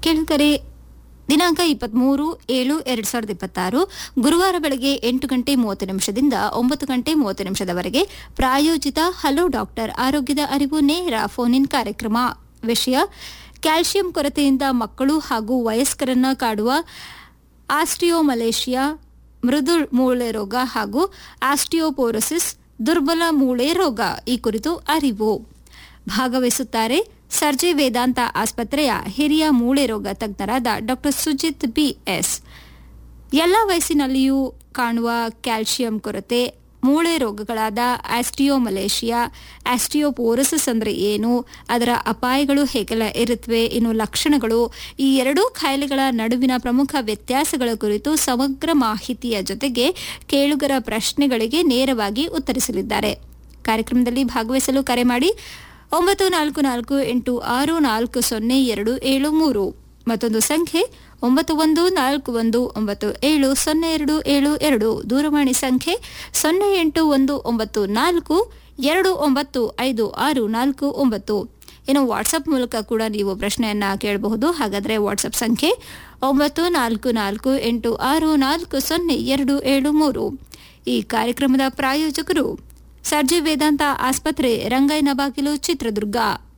ಕೇಳುಗರೆ ದಿನಾಂಕ ಇಪ್ಪತ್ಮೂರು ಏಳು ಎರಡ್ ಸಾವಿರದ ಇಪ್ಪತ್ತಾರು ಗುರುವಾರ ಬೆಳಗ್ಗೆ ಎಂಟು ಗಂಟೆ ಮೂವತ್ತು ನಿಮಿಷದಿಂದ ಒಂಬತ್ತು ಗಂಟೆ ಮೂವತ್ತು ನಿಮಿಷದವರೆಗೆ ಪ್ರಾಯೋಜಿತ ಹಲೋ ಡಾಕ್ಟರ್ ಆರೋಗ್ಯದ ಅರಿವು ನೇರ ಫೋನ್ ಇನ್ ಕಾರ್ಯಕ್ರಮ ವಿಷಯ ಕ್ಯಾಲ್ಸಿಯಂ ಕೊರತೆಯಿಂದ ಮಕ್ಕಳು ಹಾಗೂ ವಯಸ್ಕರನ್ನ ಕಾಡುವ ಆಸ್ಟಿಯೋಮಲೇಷಿಯಾ ಮೃದು ಮೂಳೆ ರೋಗ ಹಾಗೂ ಆಸ್ಟಿಯೋಪೋರೋಸಿಸ್ ದುರ್ಬಲ ಮೂಳೆ ರೋಗ ಈ ಕುರಿತು ಅರಿವು ಭಾಗವಹಿಸುತ್ತಾರೆ ಸರ್ಜೆ ವೇದಾಂತ ಆಸ್ಪತ್ರೆಯ ಹಿರಿಯ ಮೂಳೆ ರೋಗ ತಜ್ಞರಾದ ಡಾ ಸುಜಿತ್ ಬಿಎಸ್ ಎಲ್ಲ ವಯಸ್ಸಿನಲ್ಲಿಯೂ ಕಾಣುವ ಕ್ಯಾಲ್ಸಿಯಂ ಕೊರತೆ ಮೂಳೆ ರೋಗಗಳಾದ ಆಸ್ಟಿಯೋಮಲೇಷಿಯಾ ಆಸ್ಟಿಯೋಪೋರಸಿಸ್ ಅಂದ್ರೆ ಏನು ಅದರ ಅಪಾಯಗಳು ಹೇಗೆಲ್ಲ ಇರುತ್ತವೆ ಇನ್ನು ಲಕ್ಷಣಗಳು ಈ ಎರಡೂ ಕಾಯಿಲೆಗಳ ನಡುವಿನ ಪ್ರಮುಖ ವ್ಯತ್ಯಾಸಗಳ ಕುರಿತು ಸಮಗ್ರ ಮಾಹಿತಿಯ ಜೊತೆಗೆ ಕೇಳುಗರ ಪ್ರಶ್ನೆಗಳಿಗೆ ನೇರವಾಗಿ ಉತ್ತರಿಸಲಿದ್ದಾರೆ ಕಾರ್ಯಕ್ರಮದಲ್ಲಿ ಭಾಗವಹಿಸಲು ಕರೆ ಮಾಡಿ ಒಂಬತ್ತು ನಾಲ್ಕು ನಾಲ್ಕು ಎಂಟು ಆರು ನಾಲ್ಕು ಸೊನ್ನೆ ಎರಡು ಏಳು ಮೂರು ಮತ್ತೊಂದು ಸಂಖ್ಯೆ ಒಂಬತ್ತು ಒಂದು ನಾಲ್ಕು ಒಂದು ಒಂಬತ್ತು ಏಳು ಸೊನ್ನೆ ಎರಡು ಏಳು ಎರಡು ದೂರವಾಣಿ ಸಂಖ್ಯೆ ಸೊನ್ನೆ ಎಂಟು ಒಂದು ಒಂಬತ್ತು ನಾಲ್ಕು ಎರಡು ಒಂಬತ್ತು ಐದು ಆರು ನಾಲ್ಕು ಒಂಬತ್ತು ಇನ್ನು ವಾಟ್ಸಪ್ ಮೂಲಕ ಕೂಡ ನೀವು ಪ್ರಶ್ನೆಯನ್ನ ಕೇಳಬಹುದು ಹಾಗಾದ್ರೆ ವಾಟ್ಸಪ್ ಸಂಖ್ಯೆ ಒಂಬತ್ತು ನಾಲ್ಕು ನಾಲ್ಕು ಎಂಟು ಆರು ನಾಲ್ಕು ಸೊನ್ನೆ ಎರಡು ಏಳು ಮೂರು ಈ ಕಾರ್ಯಕ್ರಮದ ಪ್ರಾಯೋಜಕರು ಸರ್ಜಿ ವೇದಾಂತ ಆಸ್ಪತ್ರೆ ರಂಗಯ್ಯನ ಬಾಗಿಲು ಚಿತ್ರದುರ್ಗ